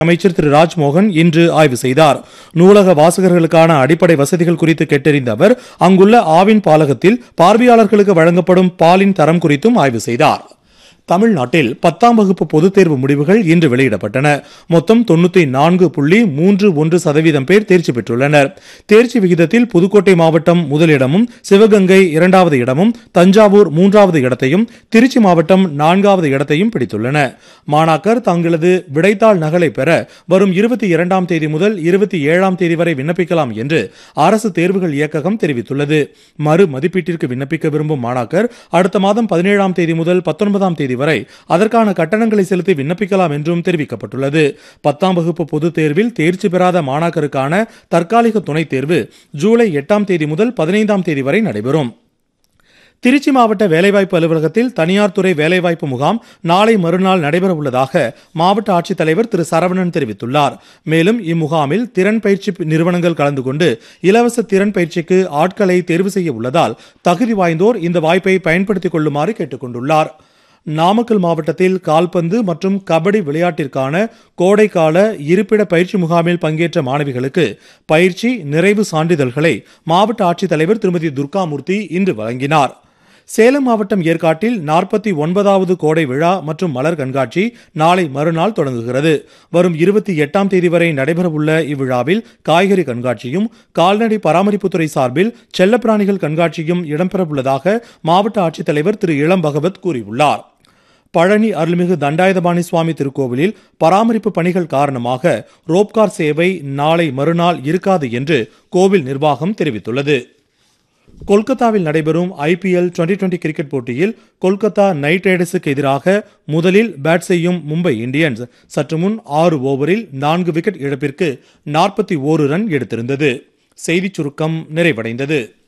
அமைச்சர் திரு ராஜ்மோகன் இன்று ஆய்வு செய்தார் நூலக வாசகர்களுக்கான அடிப்படை வசதிகள் குறித்து கேட்டறிந்த அவர் அங்குள்ள ஆவின் பாலகத்தில் பார்வையாளர்களுக்கு வழங்கப்படும் பாலின் தரம் குறித்தும் ஆய்வு செய்தார் தமிழ்நாட்டில் பத்தாம் வகுப்பு பொதுத் தேர்வு முடிவுகள் இன்று வெளியிடப்பட்டன மொத்தம் தொண்ணூத்தி நான்கு புள்ளி மூன்று ஒன்று சதவீதம் பேர் தேர்ச்சி பெற்றுள்ளனர் தேர்ச்சி விகிதத்தில் புதுக்கோட்டை மாவட்டம் முதலிடமும் சிவகங்கை இரண்டாவது இடமும் தஞ்சாவூர் மூன்றாவது இடத்தையும் திருச்சி மாவட்டம் நான்காவது இடத்தையும் பிடித்துள்ளன மாணாக்கர் தங்களது விடைத்தாள் நகலை பெற வரும் இருபத்தி இரண்டாம் தேதி முதல் இருபத்தி ஏழாம் தேதி வரை விண்ணப்பிக்கலாம் என்று அரசு தேர்வுகள் இயக்ககம் தெரிவித்துள்ளது மறு மதிப்பீட்டிற்கு விண்ணப்பிக்க விரும்பும் மாணாக்கர் அடுத்த மாதம் பதினேழாம் தேதி முதல் பத்தொன்பதாம் தேதி வரை அதற்கான கட்டணங்களை செலுத்தி விண்ணப்பிக்கலாம் என்றும் தெரிவிக்கப்பட்டுள்ளது பத்தாம் வகுப்பு பொதுத் தேர்வில் தேர்ச்சி பெறாத மாணாக்கருக்கான தற்காலிக துணைத் தேர்வு ஜூலை எட்டாம் தேதி முதல் பதினைந்தாம் தேதி வரை நடைபெறும் திருச்சி மாவட்ட வேலைவாய்ப்பு அலுவலகத்தில் தனியார் துறை வேலைவாய்ப்பு முகாம் நாளை மறுநாள் நடைபெற உள்ளதாக மாவட்ட ஆட்சித்தலைவர் திரு சரவணன் தெரிவித்துள்ளார் மேலும் இம்முகாமில் திறன் பயிற்சி நிறுவனங்கள் கலந்து கொண்டு இலவச திறன் பயிற்சிக்கு ஆட்களை தேர்வு செய்ய உள்ளதால் தகுதி வாய்ந்தோர் இந்த வாய்ப்பை பயன்படுத்திக் கொள்ளுமாறு கேட்டுக் கொண்டுள்ளார் நாமக்கல் மாவட்டத்தில் கால்பந்து மற்றும் கபடி விளையாட்டிற்கான கோடைக்கால இருப்பிட பயிற்சி முகாமில் பங்கேற்ற மாணவிகளுக்கு பயிற்சி நிறைவு சான்றிதழ்களை மாவட்ட ஆட்சித்தலைவர் திருமதி துர்காமூர்த்தி இன்று வழங்கினார் சேலம் மாவட்டம் ஏற்காட்டில் நாற்பத்தி ஒன்பதாவது கோடை விழா மற்றும் மலர் கண்காட்சி நாளை மறுநாள் தொடங்குகிறது வரும் இருபத்தி எட்டாம் தேதி வரை நடைபெறவுள்ள இவ்விழாவில் காய்கறி கண்காட்சியும் கால்நடை பராமரிப்புத்துறை சார்பில் செல்லப்பிராணிகள் கண்காட்சியும் இடம்பெறவுள்ளதாக மாவட்ட ஆட்சித்தலைவர் திரு இளம் பகவத் கூறியுள்ளார் பழனி அருள்மிகு தண்டாயுதபாணி சுவாமி திருக்கோவிலில் பராமரிப்பு பணிகள் காரணமாக ரோப்கார் சேவை நாளை மறுநாள் இருக்காது என்று கோவில் நிர்வாகம் தெரிவித்துள்ளது கொல்கத்தாவில் நடைபெறும் ஐபிஎல் டுவெண்டி டுவெண்டி கிரிக்கெட் போட்டியில் கொல்கத்தா நைட் ரைடர்ஸுக்கு எதிராக முதலில் பேட் செய்யும் மும்பை இந்தியன்ஸ் சற்று முன் ஆறு ஓவரில் நான்கு விக்கெட் இழப்பிற்கு நாற்பத்தி ஓரு ரன் எடுத்திருந்தது செய்திச் சுருக்கம் நிறைவடைந்தது